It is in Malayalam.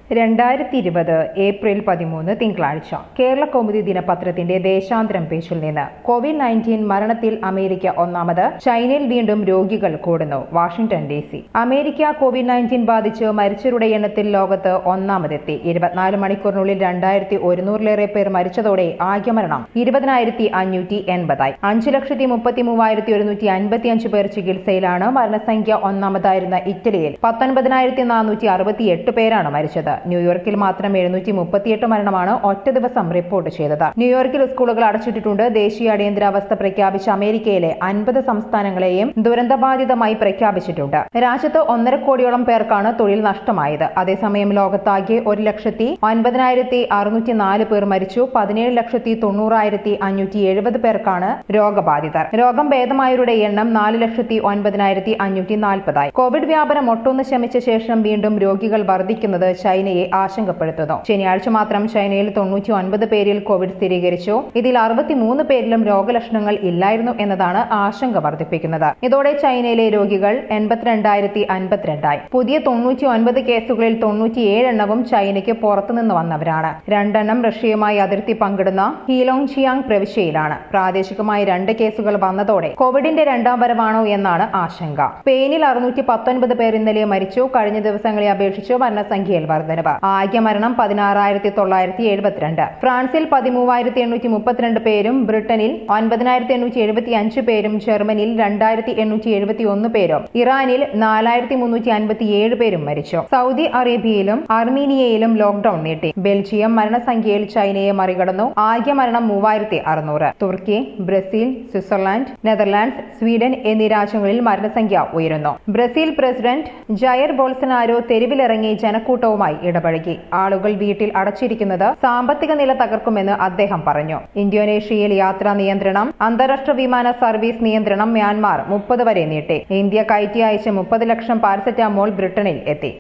രണ്ടായിരത്തി ഇരുപത് ഏപ്രിൽ പതിമൂന്ന് തിങ്കളാഴ്ച കേരള കൗമുദി ദിനപത്രത്തിന്റെ ദേശാന്തരം പേജിൽ നിന്ന് കോവിഡ് നയൻറ്റീൻ മരണത്തിൽ അമേരിക്ക ഒന്നാമത് ചൈനയിൽ വീണ്ടും രോഗികൾ കൂടുന്നു വാഷിംഗ്ടൺ ഡി സി അമേരിക്ക കോവിഡ് നയൻറ്റീൻ ബാധിച്ച് മരിച്ചവരുടെ എണ്ണത്തിൽ ലോകത്ത് ഒന്നാമതെത്തി ഇരുപത്തിനാല് മണിക്കൂറിനുള്ളിൽ രണ്ടായിരത്തി ഒരുന്നൂറിലേറെ പേർ മരിച്ചതോടെ ആകെ മരണം ഇരുപതിനായിരത്തി അഞ്ഞൂറ്റി എൺപതായി അഞ്ചു ലക്ഷത്തി മുപ്പത്തി മൂവായിരത്തി ഒരുന്നൂറ്റി അൻപത്തി അഞ്ച് പേർ ചികിത്സയിലാണ് മരണസംഖ്യ ഒന്നാമതായിരുന്ന ഇറ്റലിയിൽ പത്തൊൻപതിനായിരത്തി നാനൂറ്റി അറുപത്തിയെട്ട് പേരാണ് മരിച്ചത് ന്യൂയോർക്കിൽ മാത്രം എഴുന്നൂറ്റി മുപ്പത്തിയെട്ട് മരണമാണ് ഒറ്റ ദിവസം റിപ്പോർട്ട് ചെയ്തത് ന്യൂയോർക്കിൽ സ്കൂളുകൾ അടച്ചിട്ടിട്ടുണ്ട് ദേശീയ അടിയന്തരാവസ്ഥ പ്രഖ്യാപിച്ച അമേരിക്കയിലെ അൻപത് സംസ്ഥാനങ്ങളെയും ദുരന്തബാധിതമായി പ്രഖ്യാപിച്ചിട്ടുണ്ട് രാജ്യത്ത് ഒന്നര കോടിയോളം പേർക്കാണ് തൊഴിൽ നഷ്ടമായത് അതേസമയം ലോകത്താകെ ഒരു ലക്ഷത്തി ഒൻപതിനായിരത്തി അറുന്നൂറ്റി നാല് പേർ മരിച്ചു പതിനേഴ് ലക്ഷത്തി തൊണ്ണൂറായിരത്തി അഞ്ഞൂറ്റി എഴുപത് പേർക്കാണ് രോഗബാധിതർ രോഗം ഭേദമായവരുടെ എണ്ണം നാല് ലക്ഷത്തി ഒൻപതിനായിരത്തി അഞ്ഞൂറ്റി നാൽപ്പതായി കോവിഡ് വ്യാപനം ഒട്ടൊന്ന് ശമിച്ച ശേഷം വീണ്ടും രോഗികൾ വർദ്ധിക്കുന്നത് ചൈനയെ ആശങ്കപ്പെടുത്തുന്നു ശനിയാഴ്ച മാത്രം ചൈനയിൽ തൊണ്ണൂറ്റി ഒൻപത് പേരിൽ കോവിഡ് സ്ഥിരീകരിച്ചു ഇതിൽ അറുപത്തിമൂന്ന് പേരിലും രോഗലക്ഷണങ്ങൾ ഇല്ലായിരുന്നു എന്നതാണ് ആശങ്ക വർദ്ധിപ്പിക്കുന്നത് ഇതോടെ ചൈനയിലെ രോഗികൾ എൺപത്തിരണ്ടായിരത്തി അൻപത്തിരണ്ടായി പുതിയ തൊണ്ണൂറ്റി ഒൻപത് കേസുകളിൽ തൊണ്ണൂറ്റിയേഴ് എണ്ണവും ചൈനയ്ക്ക് പുറത്തുനിന്ന് വന്നവരാണ് രണ്ടെണ്ണം റഷ്യയുമായി അതിർത്തി പങ്കിടുന്ന ഹീലോങ് ചിയാങ് പ്രവിശ്യയിലാണ് പ്രാദേശികമായി രണ്ട് കേസുകൾ വന്നതോടെ കോവിഡിന്റെ രണ്ടാം വരവാണോ എന്നാണ് ആശങ്ക സ്പെയിനിൽ അറുന്നൂറ്റി പത്തൊൻപത് പേർ ഇന്നലെ മരിച്ചു കഴിഞ്ഞ ദിവസങ്ങളെ അപേക്ഷിച്ച് മരണസംഖ്യയിൽ വർധനവ് ആകെ മരണം പതിനാറായിരത്തി തൊള്ളായിരത്തി എഴുപത്തിരണ്ട് ഫ്രാൻസിൽ പതിമൂവായിരത്തി എണ്ണൂറ്റി മുപ്പത്തിരണ്ട് പേരും ബ്രിട്ടനിൽ ഒൻപതിനായിരത്തി എണ്ണൂറ്റി എഴുപത്തി അഞ്ച് പേരും ജർമ്മനിയിൽ രണ്ടായിരത്തി എണ്ണൂറ്റി എഴുപത്തി ഒന്ന് പേരും ഇറാനിൽ നാലായിരത്തി മുന്നൂറ്റി അൻപത്തി ഏഴ് പേരും മരിച്ചു സൗദി അറേബ്യയിലും അർമീനിയയിലും ലോക്ഡൌൺ നീട്ടി ബെൽജിയം മരണസംഖ്യയിൽ ചൈനയെ മറികടന്നു ആകെ മരണം മൂവായിരത്തി അറുന്നൂറ് തുർക്കി ബ്രസീൽ സ്വിറ്റ്സർലാൻഡ് നെതർലാൻഡ്സ് സ്വീഡൻ എന്നീ രാജ്യങ്ങളിൽ മരണസംഖ്യ ഉയരുന്നു ബ്രസീൽ പ്രസിഡന്റ് ജയർ ബോൾസനാരോ തെരുവിലിറങ്ങി ജനക്കൂട്ടവുമായി ഇടപഴകി ആളുകൾ വീട്ടിൽ അടച്ചിരിക്കുന്നത് സാമ്പത്തിക നില തകർക്കുമെന്ന് അദ്ദേഹം പറഞ്ഞു ഇന്തോനേഷ്യയിൽ യാത്രാ നിയന്ത്രണം അന്താരാഷ്ട്ര വിമാന സർവീസ് നിയന്ത്രണം മ്യാൻമാർ മുപ്പത് വരെ നീട്ടി ഇന്ത്യ കയറ്റി അയച്ച മുപ്പത് ലക്ഷം പാരസെറ്റാമോൾ ബ്രിട്ടനിൽ എത്തി